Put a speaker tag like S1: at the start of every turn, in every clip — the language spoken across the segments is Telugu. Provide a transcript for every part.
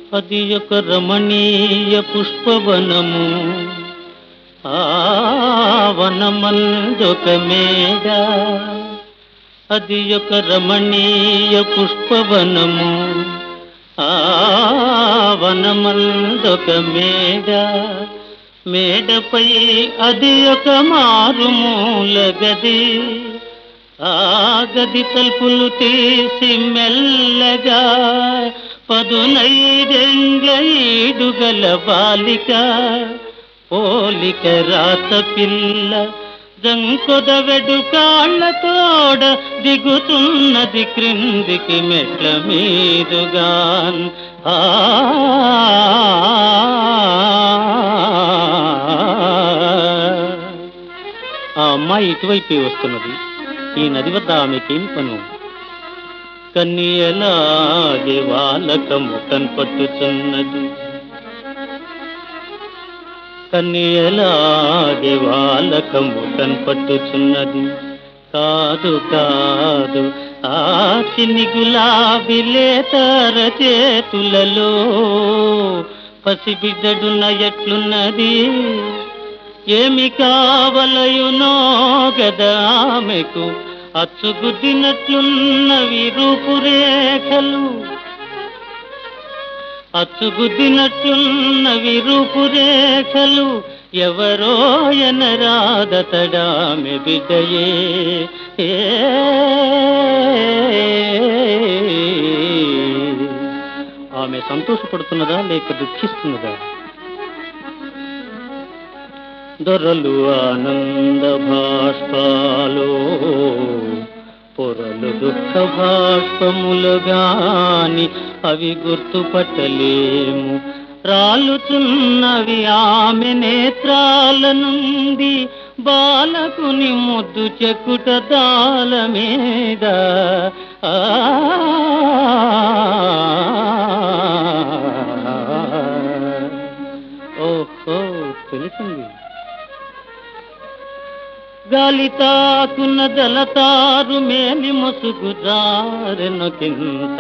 S1: అది ఒక రమణీయ పుష్పవనము ఆ వనమందొక మేడ అది ఒక రమణీయ పుష్పవనము ఆ వనమందొక మేడ మేడపై అది ఒక మారుమూల గది ఆ గది తలుపులు తీసి మెల్లగా పదునైదెండ్ల ఈడుగల బాలిక పోలిక రాత పిల్ల జంకొద వెడుకాళ్ళతోడ దిగుతున్నది క్రిందికి మెట్ల మీదుగాన్ ఆ ఆ అమ్మాయి ఇటువైపే వస్తున్నది ఈ నది వద్ద ఆమెకేమి పను కన్యలాగే వాలకము కన్పట్టుచున్నది కన్యలాగే వాలకము కన్పట్టుచున్నది కాదు కాదు ఆ చిన్ని గులాబీ లేతర చేతులలో పసిబిడ్డడున్న ఎట్లున్నది ఏమి కావలయునో గదా ఆమెకు అచ్చుగుద్దినట్లున్నవి రూపురేఖలు అచ్చుగుద్దినట్లున్నవి రూపురేఖలు ఎవరో ఎనరాదతడామె బిడ్డయే ఏ ఆమె సంతోషపడుతున్నదా లేక దుఃఖిస్తున్నదా దొరలు ఆనంద భాష్పాలు పొరలు దుఃఖ భాష్పములుగాని అవి గుర్తుపట్టలేము రాలుచున్నవి ఆమె నేత్రాల నుండి బాలకుని ముద్దు చెక్కుట దాల మీద ఆ ఓహో తెలిసింది గాలి తాకున్న జలతారు మేలి ముసుగు జారెను కింద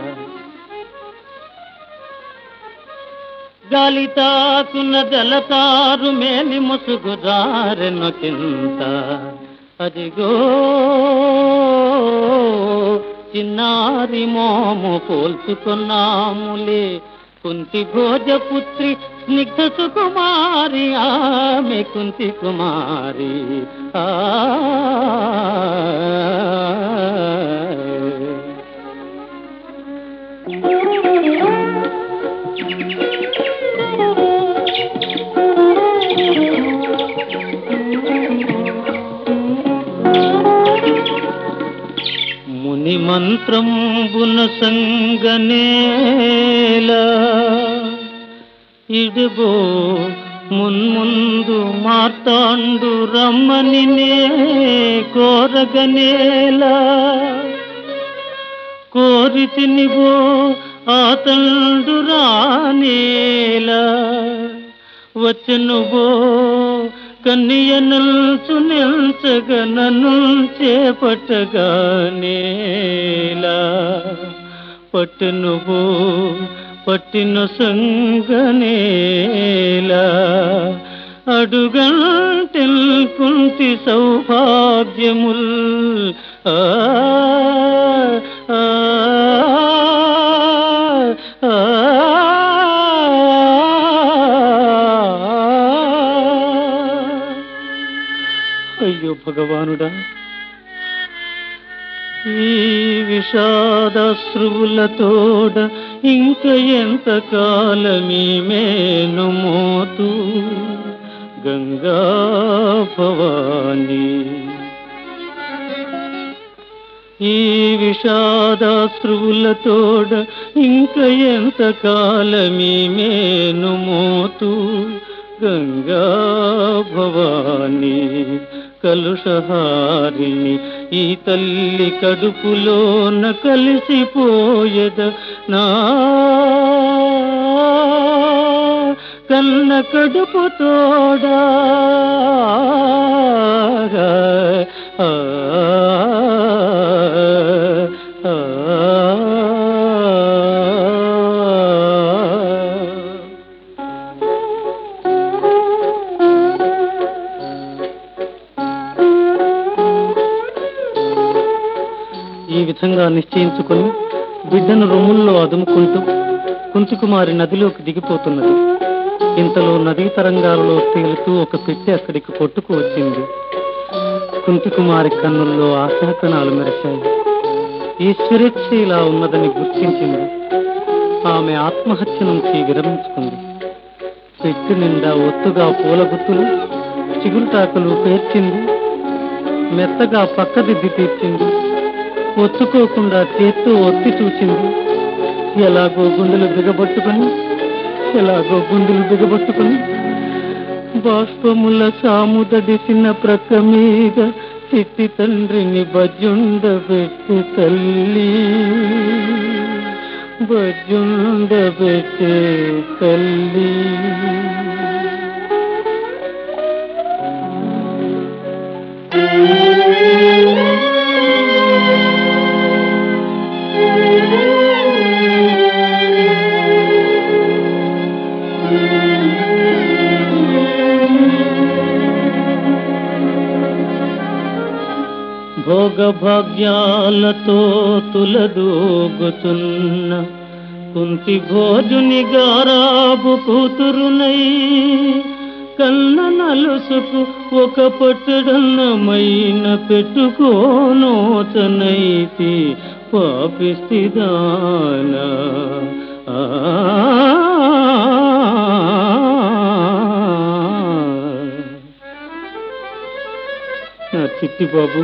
S1: గాలి తాకున్న జలతారు మేలి ముసుగు జారెను కింద అదిగో చిన్నారి మోము పోల్చుకున్నాములే కుంతి భోజపుత్రి స్నిగ్ధ సుకుమారి ఆమె కుంతి కుమారి ఆ ముని మంత్రంబున సంగనేలా ఇడుగో మున్ముందు మార్తాండు రమ్మని నే కోరగనేలా కోరి తినిగో ఆతండు రానేలా వచ్చనుగో కన్నియ నిల్చు నిల్చగ నన్ను చేపట్టగానేలా పట్టునుగో పట్టిన సంగనేలా అడుగంటెల్ కుంటి సౌభాగ్యముల్ ఆ ఆ, ఆ, అయ్యో భగవానుడా ఈ విషాదశ్రువులతోడ ఇంక ఎంత కాలమీ మేను మోతు గంగా భవానీ ఈ విషాదాశ్రువులతోడ ఇంక ఎంత కాలమీ మేను మోతు గంగా భవానీ కలుషహారిణి ఈ తల్లి కడుపులోన కలిసిపోయద నా కన్న కడుపు తోడా ఆ, ఆ, ఆ. దృఢంగా నిశ్చయించుకొని బిడ్డను రొమ్ముల్లో అదుముకుంటూ కుంతికుమారి నదిలోకి దిగిపోతున్నది ఇంతలో నదీ తరంగాలలో తేలుతూ ఒక పెట్టె అక్కడికి కొట్టుకు వచ్చింది కుంతికుమారి కన్నుల్లో ఆశాకణాలు మెరిశాయి ఈశ్వరేచ్ఛ ఇలా ఉన్నదని గుర్తించింది ఆమె ఆత్మహత్య నుంచి విరమించుకుంది పెట్టు నిండా ఒత్తుగా పూల గుత్తులు చిగురుటాకులు పేర్చింది మెత్తగా పక్కదిద్ది తీర్చింది ఒత్తుకోకుండా చేత్తో ఒత్తి చూసింది ఎలాగో గుండెలు బిగబట్టుకొని ఎలాగో గుండెలు బిగబట్టుకొని బాష్పముల సాముదడిసిన ప్రక్క మీద చిట్టి తండ్రిని బజ్జుండబెట్టి తల్లి బజ్జుండబెట్టే తల్లి భోగభాగ్యాలతో తులదూగుతున్న కుంతి భోజుని గారాబు కూతురునై కన్న నలుసుకు ఒక పట్టుడన్నమైన పెట్టుకోనోచనైతి పాపిస్తిదానా ఆ నా చిట్టి బాబు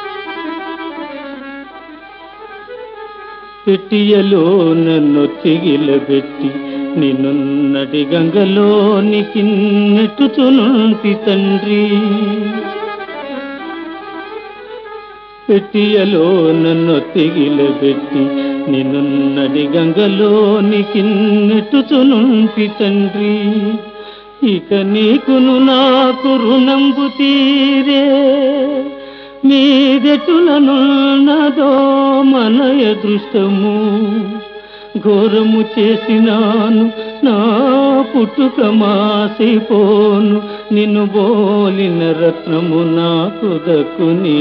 S1: పెట్టియలో నన్ను తిగిలబెట్టి నిన్నున్నటి గంగలోనికి నెట్టుచునుంటి తండ్రి పెట్టియలో నన్ను తిగిలబెట్టి నిన్నున్నటి గంగలోనికి నెట్టుచునుంటి తండ్రి ఇక నీకును నాకు రుణంబు తీరే మీదెటులనున్నదో మన అదృష్టము ఘోరము చేసినాను నా పుట్టుక మాసిపోను నిన్ను బోలిన రత్నము నాకు దక్కునే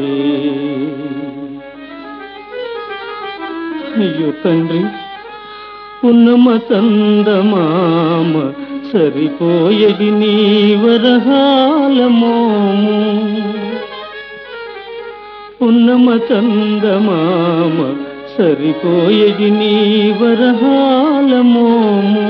S1: అయ్యో తండ్రి ఉన్నమ చందమామ సరిపోయేది నీ వరహాల మోము ఉన్నమ చందమామ సరిపోయేది నీ వరహాల మోము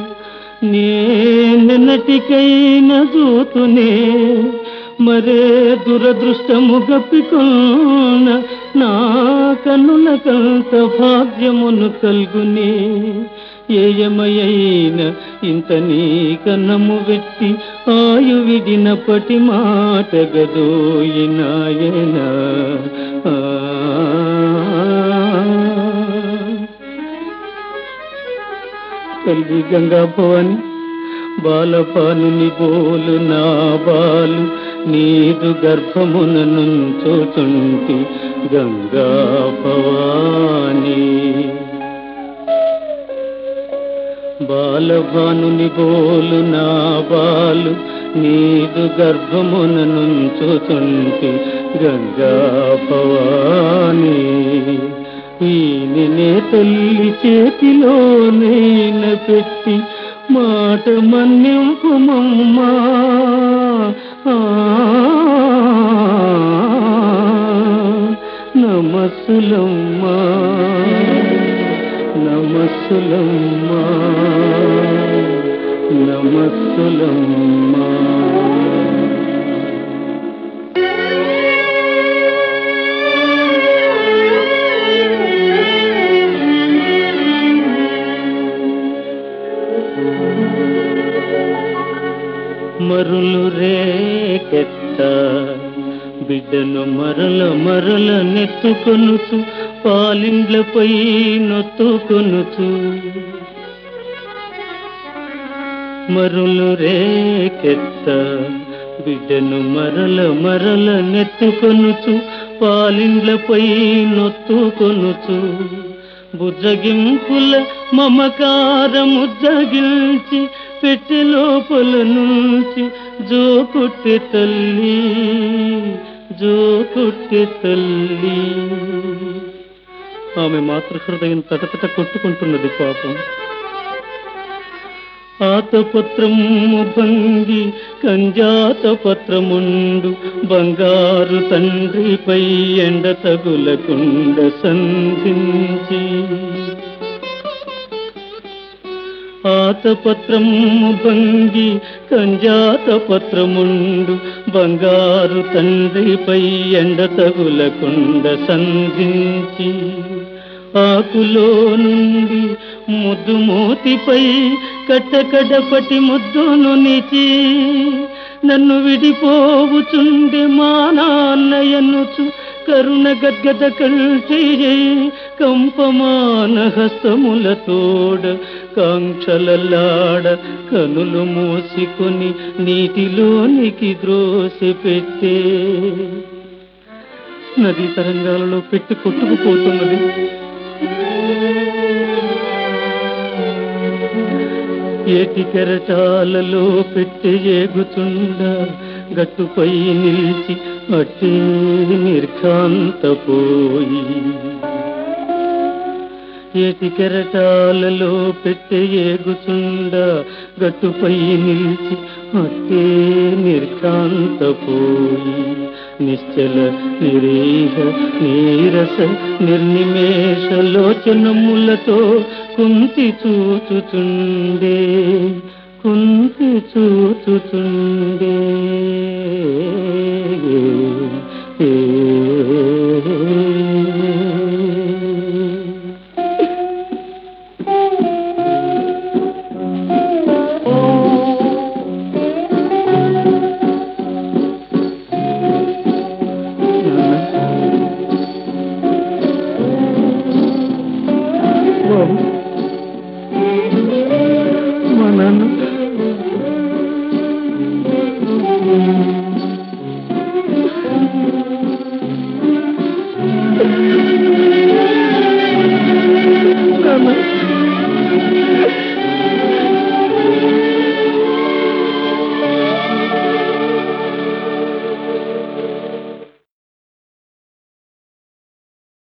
S1: నేనటికైన చూతునే మరే దురదృష్టము గప్పికొన్న నా కన్నులకంత భాగ్యమును కల్గునే ఏయమయైన ఇంత నీ కన్నము వెట్టి ఆయు విడినప్పటి మాట గదోయినాయన తల్లి గంగా భవాని బాలపానుని బోలు నా బాలు నీదు గర్భమున నుంచోచుంటి గంగా భవాని బాలభానుని బోలు నా బాలు నీదు గర్భమున నుంచుచుంటి గంగా భవాని ఈయననే తల్లి చేతిలో నేను పెట్టి మాట మన్నింపుమమ్మా ఆ, నమస్సులమ్మా నమస్సులమ్మా నమస్సులమ్మా మరులు రేకెత్త బిడ్డను మరల మరల నెత్తుకొనుచు పాలిండ్లపై నొత్తుకొనుచు మరులు రేకెత్త బిడ్డను మరల మరల నెత్తుకొనుచు పాలిండ్లపై నొత్తుకొనుచు బుజ్జగింపుల మమకారముజ్జగిల్చి పెట్టి లోపల నుంచి జో కొట్టె తల్లి జో కొట్టె తల్లి ఆమె మాతృహృదయం తటతట కొట్టుకుంటున్నది పాపం ఆతపత్రము భంగి కంజాత పత్రముండు బంగారు తండ్రిపై ఎండ తగులకుండ సంధించి ఆతపత్రము భంగి కంజాత పత్రముండు బంగారు తండ్రిపై ఎండ తగులకుండ సంధించి ఆకులో నుండి ముద్దు మోతిపై కట్టకడపటి ముద్దును నిచి నన్ను విడిపోవుచుండే మా నాన్నయనుచు కరుణ గద్గద కంటే కంపమాన హస్తములతోడ కాంక్షలలాడ కనులు మూసుకొని నీటిలోనికి ద్రోసి పెట్టే నదీ తరంగాలలో పెట్టి కొట్టుకుపోతున్నది ఏటి కెరటాలలో పెట్టి ఏగుచుండ గట్టుపై నిలిచి అట్టే నిర్ఘాంతపోయి ఏటి కెరటాలలో పెట్టె ఏగుచుండ గట్టుపై నిలిచి అట్టే నిర్కాంతపోయి నిశ్చల నిరీహ నీరస నిర్నిమేష లోచనములతో కుంతి చూచుచుండే కుంతి చూచుచుండే ఏ బాబు